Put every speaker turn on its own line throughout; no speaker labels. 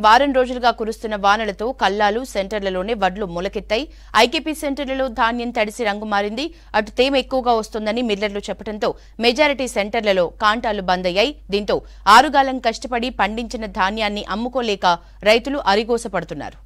వారం రోజులుగా కురుస్తున్న వానలతో కల్లాలు సెంటర్లలోనే వడ్లు మొలకెత్తాయి ఐకేపీ సెంటర్లలో ధాన్యం తడిసి రంగు మారింది అటు తేమ ఎక్కువగా వస్తోందని మిల్లర్లు చెప్పడంతో మెజారిటీ సెంటర్లలో కాంటాలు బంద్ అయ్యాయి దీంతో ఆరుగాలం కష్టపడి పండించిన ధాన్యాన్ని అమ్ముకోలేక రైతులు అరిగోసపడుతున్నారు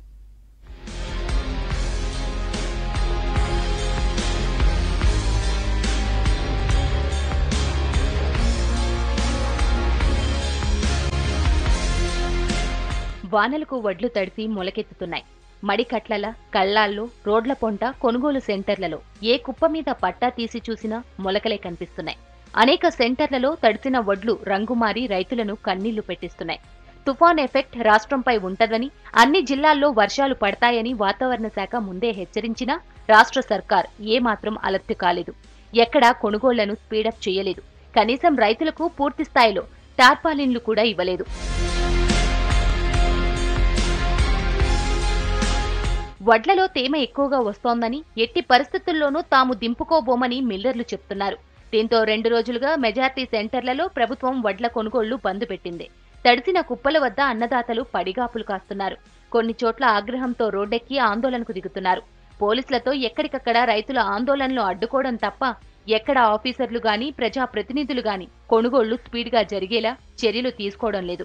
వానలకు వడ్లు తడిసి మొలకెత్తుతున్నాయి మడికట్లల కళ్ళాల్లో రోడ్ల పొంట కొనుగోలు సెంటర్లలో ఏ కుప్ప మీద పట్టా తీసి చూసినా మొలకలే కనిపిస్తున్నాయి అనేక సెంటర్లలో తడిసిన వడ్లు రంగుమారి రైతులను కన్నీళ్లు పెట్టిస్తున్నాయి తుఫాన్ ఎఫెక్ట్ రాష్ట్రంపై ఉంటదని అన్ని జిల్లాల్లో వర్షాలు పడతాయని వాతావరణ శాఖ ముందే హెచ్చరించినా రాష్ట్ర సర్కార్ ఏమాత్రం అలర్ట్ కాలేదు ఎక్కడా కొనుగోళ్లను స్పీడప్ చేయలేదు కనీసం రైతులకు పూర్తి స్థాయిలో టార్పాలిన్లు కూడా ఇవ్వలేదు వడ్లలో తేమ ఎక్కువగా వస్తోందని ఎట్టి పరిస్థితుల్లోనూ తాము దింపుకోబోమని మిల్లర్లు చెప్తున్నారు దీంతో రెండు రోజులుగా మెజార్టీ సెంటర్లలో ప్రభుత్వం వడ్ల కొనుగోళ్లు బంద్ పెట్టింది తడిసిన కుప్పల వద్ద అన్నదాతలు పడిగాపులు కాస్తున్నారు కొన్ని చోట్ల ఆగ్రహంతో రోడ్డెక్కి ఆందోళనకు దిగుతున్నారు పోలీసులతో ఎక్కడికక్కడ రైతుల ఆందోళనలు అడ్డుకోవడం తప్ప ఎక్కడ ఆఫీసర్లు గాని ప్రజాప్రతినిధులు గాని కొనుగోళ్లు స్పీడ్గా జరిగేలా చర్యలు తీసుకోవడం లేదు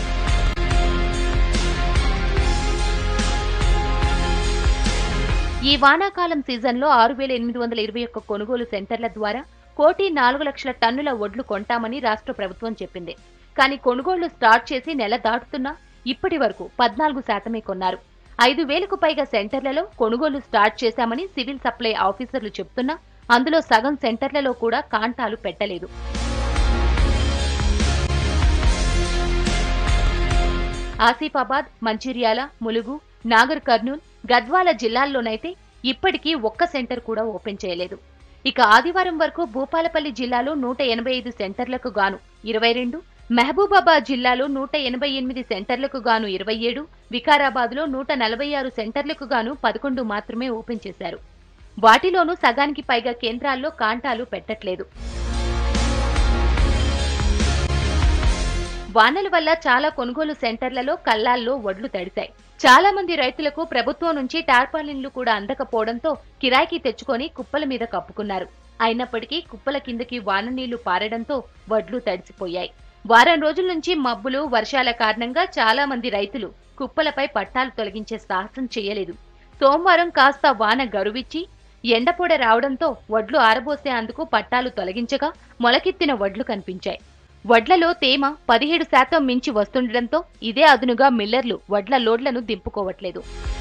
ఈ వానాకాలం సీజన్లో ఆరు వేల ఎనిమిది వందల ఇరవై ఒక్క కొనుగోలు సెంటర్ల ద్వారా కోటి నాలుగు లక్షల టన్నుల వడ్లు కొంటామని రాష్ట్ర ప్రభుత్వం చెప్పింది కానీ కొనుగోళ్లు స్టార్ట్ చేసి నెల దాటుతున్నా ఇప్పటి వరకు పద్నాలుగు శాతమే కొన్నారు ఐదు వేలకు పైగా సెంటర్లలో కొనుగోలు స్టార్ట్ చేశామని సివిల్ సప్లై ఆఫీసర్లు చెప్తున్నా అందులో సగం సెంటర్లలో కూడా కాంటాలు పెట్టలేదు ఆసిఫాబాద్ మంచిర్యాల ములుగు నాగర్ కర్నూల్ గద్వాల జిల్లాల్లోనైతే ఇప్పటికీ ఒక్క సెంటర్ కూడా ఓపెన్ చేయలేదు ఇక ఆదివారం వరకు భూపాలపల్లి జిల్లాలో నూట ఎనభై ఐదు సెంటర్లకు గాను ఇరవై రెండు మహబూబాబాద్ జిల్లాలో నూట ఎనభై ఎనిమిది సెంటర్లకు గాను ఇరవై ఏడు వికారాబాద్లో నూట నలభై ఆరు సెంటర్లకు గాను పదకొండు మాత్రమే ఓపెన్ చేశారు వాటిలోనూ సగానికి పైగా కేంద్రాల్లో కాంటాలు పెట్టట్లేదు వానల వల్ల చాలా కొనుగోలు సెంటర్లలో కల్లాల్లో వడ్లు తడిశాయి చాలా మంది రైతులకు ప్రభుత్వం నుంచి టార్పాలిన్లు కూడా అందకపోవడంతో కిరాయికి తెచ్చుకొని కుప్పల మీద కప్పుకున్నారు అయినప్పటికీ కుప్పల కిందకి వాన నీళ్లు పారడంతో వడ్లు తడిసిపోయాయి వారం రోజుల నుంచి మబ్బులు వర్షాల కారణంగా చాలా మంది రైతులు కుప్పలపై పట్టాలు తొలగించే సాహసం చేయలేదు సోమవారం కాస్త వాన గరువిచ్చి ఎండపొడ రావడంతో వడ్లు ఆరబోసేందుకు పట్టాలు తొలగించగా మొలకెత్తిన వడ్లు కనిపించాయి వడ్లలో తేమ పదిహేడు శాతం మించి వస్తుండటంతో ఇదే అదునుగా మిల్లర్లు వడ్ల లోడ్లను దింపుకోవట్లేదు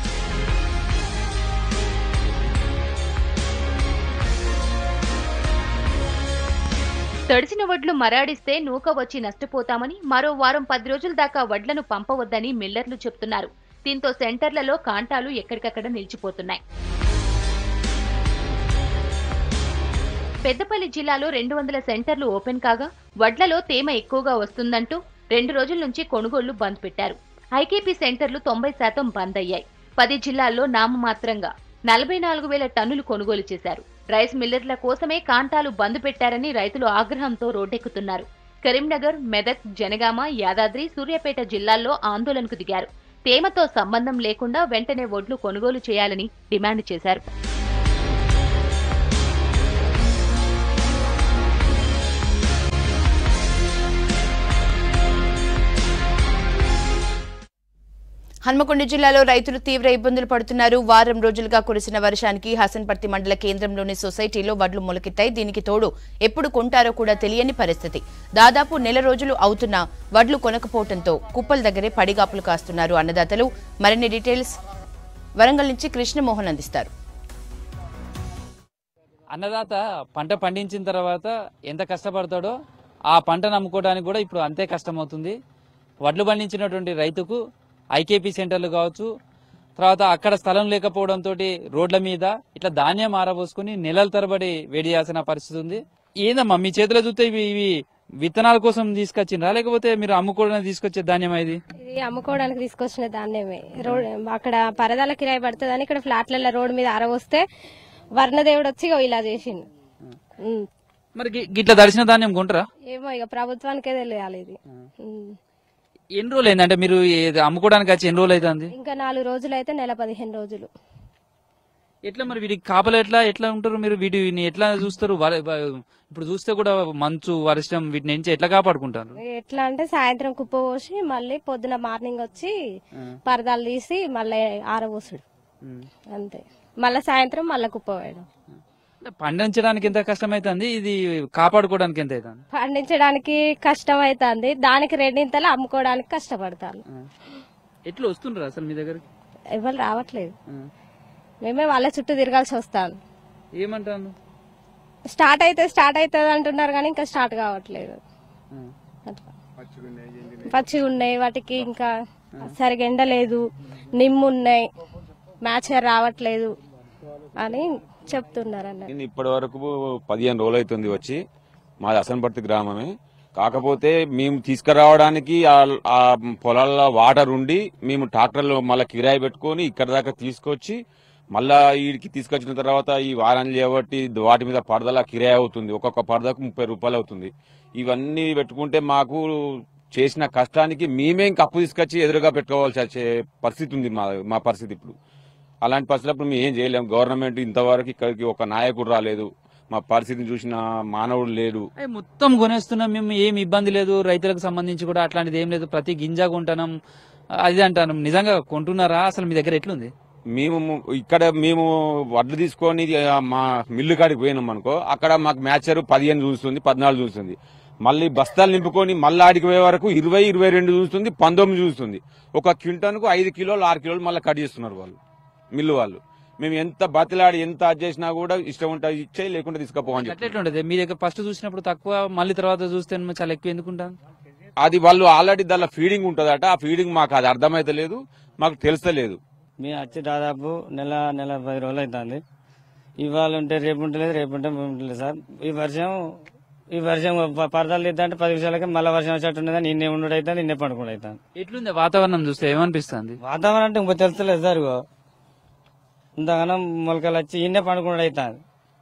తడిసిన వడ్లు మరాడిస్తే నూక వచ్చి నష్టపోతామని మరో వారం పది రోజుల దాకా వడ్లను పంపవద్దని మిల్లర్లు చెప్తున్నారు దీంతో సెంటర్లలో కాంటాలు ఎక్కడికక్కడ నిలిచిపోతున్నాయి పెద్దపల్లి జిల్లాలో రెండు వందల సెంటర్లు ఓపెన్ కాగా వడ్లలో తేమ ఎక్కువగా వస్తుందంటూ రెండు రోజుల నుంచి కొనుగోళ్లు బంద్ పెట్టారు ఐకేపీ సెంటర్లు తొంభై శాతం బంద్ అయ్యాయి పది జిల్లాల్లో నామమాత్రంగా నలభై నాలుగు వేల టన్నులు కొనుగోలు చేశారు రైస్ మిల్లర్ల కోసమే కాంటాలు బంద్ పెట్టారని రైతులు ఆగ్రహంతో రోడ్డెక్కుతున్నారు కరీంనగర్ మెదక్ జనగామ యాదాద్రి సూర్యాపేట జిల్లాల్లో ఆందోళనకు దిగారు తేమతో సంబంధం లేకుండా వెంటనే వడ్లు కొనుగోలు చేయాలని డిమాండ్ చేశారు
హన్మకొండ జిల్లాలో రైతులు తీవ్ర ఇబ్బందులు పడుతున్నారు వారం రోజులుగా కురిసిన వర్షానికి హసన్పర్తి మండల కేంద్రంలోని సొసైటీలో వడ్లు మొలకెత్తాయి దీనికి తోడు ఎప్పుడు కొంటారో కూడా తెలియని పరిస్థితి దాదాపు నెల రోజులు అవుతున్నా వడ్లు కొనకపోవడంతో కుప్పల దగ్గరే పడిగాపులు కాస్తున్నారు అన్నదాతలు మరిన్ని డీటెయిల్స్ వరంగల్ నుంచి కృష్ణమోహన్ అందిస్తారు
అన్నదాత పంట పండించిన తర్వాత ఎంత కష్టపడతాడో ఆ పంటను అమ్ముకోవడానికి కూడా ఇప్పుడు అంతే కష్టమవుతుంది వడ్లు పండించినటువంటి రైతుకు ఐకేపీ సెంటర్లు కావచ్చు తర్వాత అక్కడ స్థలం లేకపోవడంతో రోడ్ల మీద ఇట్లా ధాన్యం ఆరబోసుకుని నెలల తరబడి వేడి చేయాల్సిన పరిస్థితి ఉంది ఏందమ్మా మీ చేతిలో చూస్తే ఇవి ఇవి విత్తనాల కోసం తీసుకొచ్చిండ్రా లేకపోతే మీరు అమ్ముకోవడానికి తీసుకొచ్చే ధాన్యం ఇది
ఇది అమ్ముకోవడానికి తీసుకొచ్చిన ధాన్యమే రోడ్ అక్కడ పరదాల కిరాయి పడుతుందని ఇక్కడ ఫ్లాట్లలో రోడ్ మీద అరవస్తే వర్ణదేవుడు వచ్చి ఇగో ఇలా చేసిండు ఉమ్.
మరి గి- గిట్ల దర్శన ధాన్యం కొంటరా
ఏమో ఇక ప్రభుత్వానికే తెలియాలి ఇది ఉమ్.
ఎన్ని రోజులు అయింది అంటే మీరు ఇది అమ్ముకోవడానికి వచ్చి ఎన్ని రోజులు అవుతుంది
ఇంకా నాలుగు రోజులు అయితే నెల పదిహేను రోజులు
ఎట్లా మరి వీటికి కాపలు ఎట్లా ఎట్లా ఉంటారు మీరు వీటిని ఎట్లా చూస్తారు వర- వ- ఇప్పుడు చూస్తే కూడా మంచు వర్షం వీటిని నుంచి ఎట్లా కాపాడుకుంటారు
ఎట్లా అంటే సాయంత్రం కుప్ప పోసి మళ్ళీ పొద్దున మార్నింగ్ వచ్చి పరదాలు తీసి మళ్ళీ ఆరబోసుడు అంతే మళ్ళీ సాయంత్రం మళ్ళీ కుప్ప వేయడం
అంటే పండించడానికి ఎంత కష్టమైతుంది ఇది కాపాడుకోవడానికి ఎంత అవుతుంది
పండించడానికి కష్టం అవుతుంది దానికి రెండింతలు అమ్ముకోవడానికి కష్టపడతాను
ఎట్లా వస్తుండ్రు అసలు మీ దగ్గరికి
ఎవరు రావట్లేదు మేమే వాళ్ళ చుట్టూ తిరగాల్సి వస్తాను
ఏమంటాను
స్టార్ట్ అయితే స్టార్ట్ అవుతుంది అంటున్నారు కానీ ఇంకా స్టార్ట్ కావట్లేదు అట్లా పచ్చిగా ఉన్నాయి వాటికి ఇంకా సరిగా ఎండ లేదు నిమ్ము ఉన్నాయి మ్యాచర్ రావట్లేదు అని చెప్తున్నారు అన్నట్టు
నేను ఇప్పటి వరకు పదిహేను రోజులు అవుతుంది వచ్చి మాది అసన్పర్తి గ్రామమే కాకపోతే మేము తీసుకురావడానికి ఆ- ఆ పొలాల్లో వాటర్ ఉండి మేము ట్రాక్టర్లో మళ్ళీ కిరాయి పెట్టుకొని ఇక్కడ దాకా తీసుకొచ్చి మళ్ళా వీడికి తీసుకొచ్చిన తర్వాత ఈ వారాన్ని చేయబట్టి వాటి మీద పరదల కిరాయి అవుతుంది ఒక్కొక్క పరదకు ముప్పై రూపాయలు అవుతుంది ఇవన్నీ పెట్టుకుంటే మాకు చేసిన కష్టానికి మేమే ఇంక అప్పు తీసుకొచ్చి ఎదురుగా పెట్టుకోవాల్సి వచ్చే పరిస్థితి ఉంది మా మా పరిస్థితి ఇప్పుడు అలాంటి పరిస్థితులప్పుడు మేము ఏం చేయలేము గవర్నమెంట్ ఇంతవరకు ఇక్కడికి ఒక నాయకుడు రాలేదు మా పరిస్థితిని చూసిన మానవుడు లేడు
అయ్యి మొత్తం కొనేస్తున్నాం మేము ఏం ఇబ్బంది లేదు రైతులకు సంబంధించి కూడా అట్లాంటిది ఏం లేదు ప్రతి గింజ కొంటున్నాం అది అంటాను నిజంగా కొంటున్నారా అసలు మీ దగ్గర ఎట్లుంది
మేము ఇక్కడ మేము వడ్లు తీసుకొని ఆ, మా మిల్లు కాడికి పోయినాం అనుకో అక్కడ మాకు మ్యాచర్ పదిహేను చూస్తుంది పద్నాలుగు చూస్తుంది మళ్ళీ బస్తాలు నింపుకొని మళ్ళీ ఆడికి పోయే వరకు ఇరవై ఇరవై రెండు చూస్తుంది పంతొమ్మిది చూస్తుంది ఒక క్వింటన్కు ఐదు కిలోలు ఆరు కిలోలు మళ్ళీ కట్ చేస్తున్నారు వాళ్ళు మిల్లు వాళ్ళు మేము ఎంత బతిలాడి ఎంత అది చేసినా కూడా ఇష్టం ఉంటే ఇచ్చే లేకుంటే తీసుకుపోవని
అట్లా
చెప్పి
ఎట్లుంటది మీ దగ్గర ఫస్ట్ చూసినప్పుడు తక్కువ మళ్ళీ తర్వాత చూస్తే చాలా ఎక్కువ ఎందుకుంటాను
అది వాళ్ళు ఆల్రెడీ దానిలో ఫీడింగ్ ఉంటుందట ఆ ఫీడింగ్ మాకు అది అర్థమైతలేదు మాకు తెలుస్తలేదు
మేము వచ్చి దాదాపు నెల నెల పది రోజులు అవుతుంది ఇవాళ ఉంటే రేపు ఉంటలేదు రేపు ఉంటే ఉంటలేదు సార్ ఈ వర్షం ఈ వర్షం ప- పరదాలు తీద్దా అంటే పది నిమిషాలకి మళ్ళీ వర్షం వచ్చేట్టు ఉన్నది నిన్నే ఉండు అవుతుంది నిన్నే పండుకుండా అవుతాను
ఎట్లుంది వాతావరణం చూస్తే ఏమనిపిస్తుంది
వాతావరణం అంటే ఇంకో తెలుస్తలేదు సార్ ఇగో ఇంతగానం మొలకలు వచ్చి ఈయనే పండుకుండా అవుతాను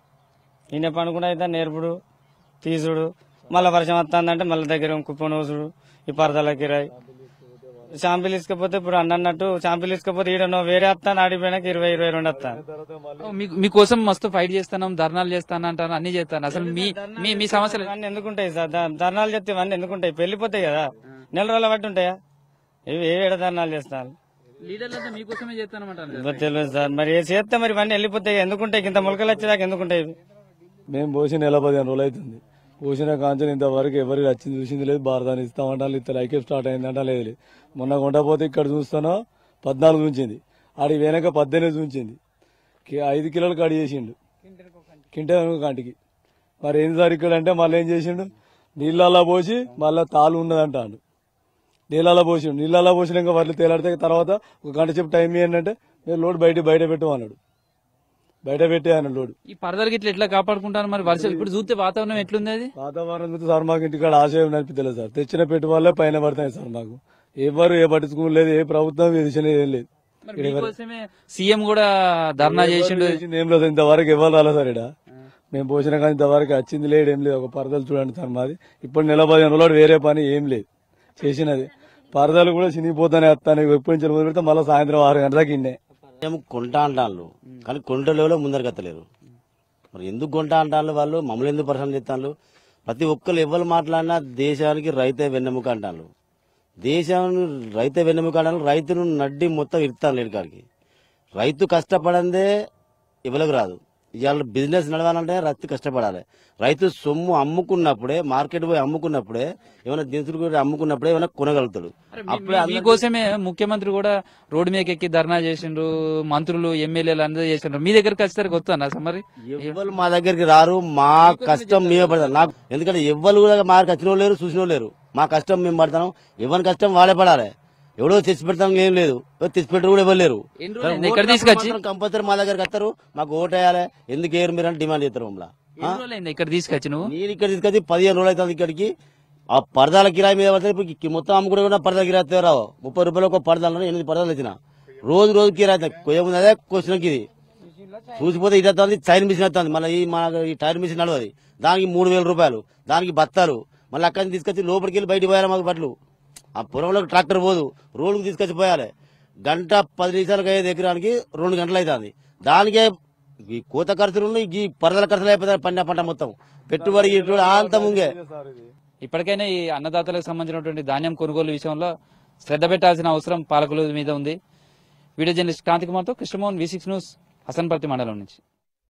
ఈయన పండుకుండా అవుతాను నేర్పుడు తీసుడు మళ్ళీ వర్షం వస్తుందంటే మళ్ళీ దగ్గర కుప్ప నోసుడు ఈ పరదాల కిరాయి షాంపిల్ ఇసుకపోతే ఇప్పుడు అన్న అన్నట్టు షాంపిల్ ఇసుకపోతే ఈడనో వేరే వస్తాను ఆడిపోయినాక ఇరవై ఇరవై రెండు వస్తాను
మీ- మీకోసం మస్తు ఫైట్ చేస్తున్నాం ధర్నాలు చేస్తాను అంటాను అన్ని చేస్తాను అసలు మీ మీ మీ సమస్యలు
ఇవన్నీ ఎందుకుంటాయి సార్ ద- ధర్నాలు చెప్తే ఇవన్నీ ఎందుకుంటాయి పెళ్లిపోతాయి కదా నెల రోజుల బట్టి ఉంటాయా ఇవి ఏ ఏడ ధర్నాలు చేస్తారు
లీడర్లంతా మీకోసమే చేస్తానమంటాను
ఇవ్వ తెలియదు సార్ మరి ఏ చేస్తే మరి ఇవన్నీ వెళ్ళిపోతాయి ఎందుకుంటాయి ఇంత మొలకలు వచ్చేదాకా ఎందుకుంటాయి ఇవి?
మేము పోసి నెల పదిహేను రోజులు అవుతుంది పోసిన కాంచెలు ఇంతవరకు ఎవరికి వచ్చింది చూసింది లేదు భారతాన్ని ఇస్తామంటారు ఇస్తారు ఐక్యం స్టార్ట్ అయిందంట లేదు లేదు మొన్న కొండపోతే ఇక్కడ చూస్తానో పద్నాలుగు ఉంచింది ఆడి వెనక పద్దెనిమిది ఉంచింది కి- ఐదు కిలోలు కడి చేసిండు కింట కంటికి మరి ఏంది సార్ ఇక్కడ అంటే మళ్ళీ ఏం చేసిండు నీళ్ళల్లో పోసి మళ్ళీ తాలు ఉన్నదంటాడు నీళ్ళల్లో పోసిండు నీళ్ళల్లో పోసినాక వాళ్ళు తేలాడితే తర్వాత ఒక గంట చెప్పు టైం ఏంటంటే నేను లోడ్ బయట బయట పెట్టు అన్నాడు బయట పెట్టే అన్నాడు లోడ్
ఈ పరదలకి ఇట్లా ఎట్లా కాపాడుకుంటాను మరి వర్షం ఇప్పుడు చూస్తే వాతావరణం ఎట్లుంది అది
వాతావరణం చూస్తే సార్ మాకు ఇంటికాడ ఆశయం అనిపించలేదు సార్ తెచ్చిన పెట్టుబడులే పైన పడతాయి సార్ మాకు ఎవరు ఏ పట్టించుకోలేదు ఏ ప్రభుత్వం ఏ దిశ ఏం లేదు
మరి మీకోసమే సీఎం కూడా ధర్నా చేసిండు
చేసింది ఏం లేదు ఇంతవరకు ఇవ్వాలి రాలేదు సార్ ఇక్కడ మేము పోసిన కానీ ఇంతవరకు వచ్చింది లేదు ఏం లేదు ఒక పరదలు చూడండి సార్ మాది ఇప్పుడు నెల పదిహేను రోజులు వేరే పని ఏం లేదు చేసినది పరదలు కూడా చినిగిపోతానే వస్తాను ఎప్పటి నుంచి మొదలు పెడితే మళ్ళీ సాయంత్రం ఆరు గంటల దాకా ఇన్నే
మేము కొంటా అంటాను కానీ కొంటలో ముందరకెత్తలేరు మరి ఎందుకు కొంటా అంటాను వాళ్ళు మమ్మల్ని ఎందుకు పరిశ్రమ చేస్తాను ప్రతి ఒక్కరు ఎవరు మాట్లాడినా దేశానికి రైతే వెన్నెముక అంటాను దేశాన్ని రైతే వెన్నెముక అంటాను రైతును నడ్డి మొత్తం ఇరుతాను లేడు కాడికి రైతు కష్టపడందే ఎవరికి రాదు ఇవాళ బిజినెస్ నడవాలంటే రైతు కష్టపడాలి రైతు సొమ్ము అమ్ముకున్నప్పుడే మార్కెట్ పోయి అమ్ముకున్నప్పుడే ఏమైనా దినుసులు కూడా అమ్ముకున్నప్పుడే ఏమైనా కొనగలుగుతాడు
అరే మీ-
అప్పుడే
మీ-
అందరికీ-
మీకోసమే ముఖ్యమంత్రి కూడా రోడ్డు మీద ఎక్కి ధర్నా చేసిండ్రు మంత్రులు ఎమ్మెల్యేలు అందరూ చేసిండ్రు మీ దగ్గరికి వచ్చేసరికి వస్తాను అసలు మరి
ఎవ్వరు మా దగ్గరికి రారు మా కష్టం మేమే పడతాం నాకు ఎందుకంటే ఎవ్వరు కూడా మా వచ్చిన వాళ్ళు లేరు చూసిన వాళ్ళు లేరు మా కష్టం మేము పడతాం ఎవరి కష్టం వాళ్ళే పడాలి ఎవడో తెచ్చి పెడతాం ఏం లేదు ఎవరు తెచ్చి పెట్టరు కూడా ఎవరు లేరు
ఎన్ని రోజులు అయింది ఇక్కడ తీసుకొచ్చి
కంపల్సరీ మా దగ్గరికి వస్తారు మాకు ఓటు వేయాలి ఎందుకు వేయరు మీరు అని డిమాండ్ చేస్తారు మమ్మల్ని
ఎన్ని రోజులు అయింది ఇక్కడ తీసుకొచ్చి నువ్వు
నేను ఇక్కడ తీసుకొచ్చి పదిహేను రోజులు అవుతుంది ఇక్కడికి ఆ పరదాల కిరాయి మీద పడితే ఇప్పుడు కి- మొత్తం అమ్ముకుంటే కూడా పరదాల కిరాయి వస్తే రావు ముప్పై రూపాయలు ఒక పరదాలు ఎనిమిది పరదాలు వచ్చిన రోజు రోజు కిరాయి అవుతుంది. కొయ్య ముందు అదే క్వశ్చన్కి ఇది చూసిపోతే ఇది వస్తుంది టైర్ మిషన్ వస్తుంది మళ్ళీ ఈ మన ఈ టైర్ మిషన్ నడవది దానికి మూడు వేల రూపాయలు దానికి బత్తాలు మళ్ళీ అక్కడి నుంచి తీసుకొచ్చి లోపలికి వెళ్ళి బయటికి పోయారు మాకు బట్టలు ఆ పొలంలోకి ట్రాక్టర్ పోదు రోడ్డుకు తీసుకొచ్చి పోయాలి గంట పది నిమిషాలకు అయ్యేది ఎకరానికి రెండు గంటలు అవుతుంది దానికే ఈ కోత ఖర్చులు ఈ పరదల ఖర్చులు అయిపోతాయి పంట పంట మొత్తం పెట్టుబడి గిట్టుబడి అంత ముంగే
ఇప్పటికైనా ఈ అన్నదాతలకు సంబంధించినటువంటి ధాన్యం కొనుగోలు విషయంలో శ్రద్ధ పెట్టాల్సిన అవసరం పాలకుల మీద ఉంది వీడియో జర్నలిస్ట్ కాంతి కుమార్తో Krishnamohan V six news Hasanparthy మండలం నుంచి